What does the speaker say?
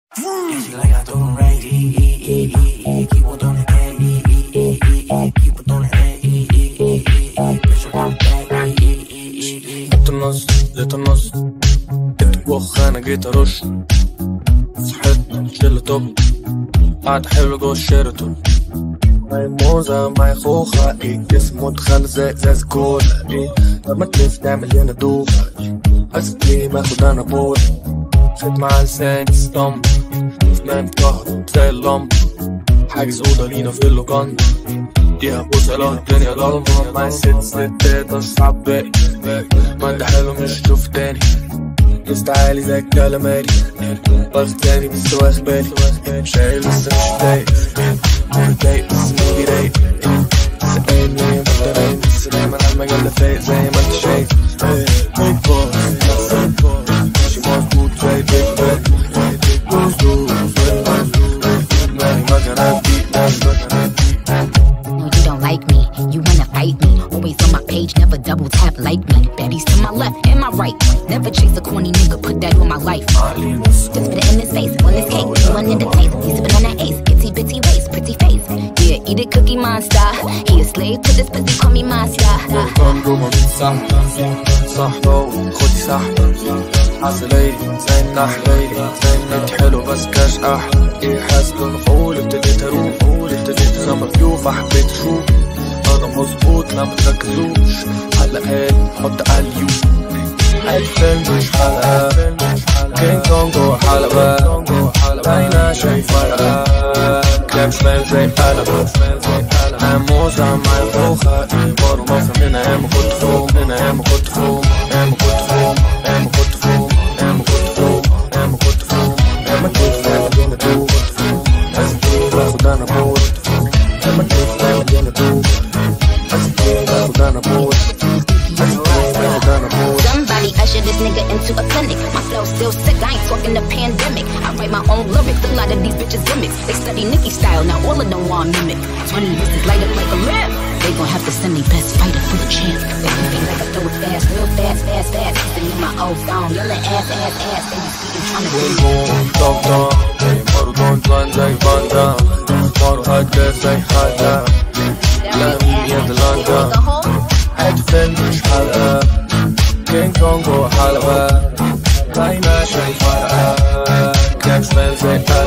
Yeah, she like I throw them right, e, e, e, e, e. Keep on throwing that, e, e, e, e, e. Keep on throwing that, e, e, e, e, e. Bitch, I want that, e, e, e, e, e. جبت النص جيت النص جبت بوخ انا جيت ارش صحيت شيل توب قعد حلو جوه الشيراتون معي موزة معي خوخة ايه جسم متخلى زي ازاز كولا ايه لما تلف نعمل هنا دوخة عايز ليه ماخد انا بولا خد مع لساني ستامب فنان كهرب زي اللمب حاجز اوضة لينا في اللوكاندا فيها بوصلة الدنيا ضلمة معي ست ستات اصعب باقي ما انت حلو مش تشوف تاني لست عالي زي الكلاماري واخد تاني بس واخد بالي شايل بس مش ضايق متضايق بس مودي رايق بس قايل نايم وانت نايم بس دايما على المجلة فايق زي ما انت شايف بيج بوس ماشي مظبوط زي بيج بوس ماني مكانات دي ماني مكانات دي No, you don't like me. You wanna fight me. Always on my page, never double tap like me. Baddies to my left and my right. Never chase a corny nigga, put that on my life. Just put it in his face, on his cake. You want in the taste. He's sipping on that ace. Itty bitty waist, pretty face. Yeah, eat it, cookie monster. He a slave to this pussy, call me monster. كان جوه من صح صحبة وخدي سحبة عسلية زي النحلة زي النت حلو بس كاش أحلى إيه حاسس بالمفعول ابتديت أروح أقول ابتديت سما فيو فحبيت أشوف أنا مظبوط لا متركزوش حلقات حط على اليوم عيد فيلم مش حلقة كينج كونج جوه حلبة باينة شايف فرقة كلام شمال زي قلبة أنا موزة معي خوخة بارو مصر من أيام ما كنت فوق من أيام ما كنت فوق أيام ما كنت فوق أيام ما كنت فوق أيام ما كنت فوق أيام ما كنت فوق أيام ما كنت فوق أيام ما كنت فوق لازم تروح باخد أنا بوت أيام ما كنت فوق أيام ما كنت لازم تروح باخد أنا بوت لازم تروح باخد أنا بوت Somebody usher this nigga into a clinic. My flow still sick, I ain't talking the pandemic. I write my own lyrics, a lot of these bitches gimmicks. They study Nicki style, now all of them want mimic. 20 verses light up like a lamp. They gon' have to send their best fighter for the champ. They can feel like I throw it fast, real fast, fast, fast. Used to my old song, yelling ass, ass, ass. They be speaking, trying to do بوم طب طب بارو دون دوان زي باندا بارو هدا زي هدا لا مين يد لاندا عيد فيلم مش حلقة كينج كونج جوه حلبة باينة شايف فرقة كلام شمال زي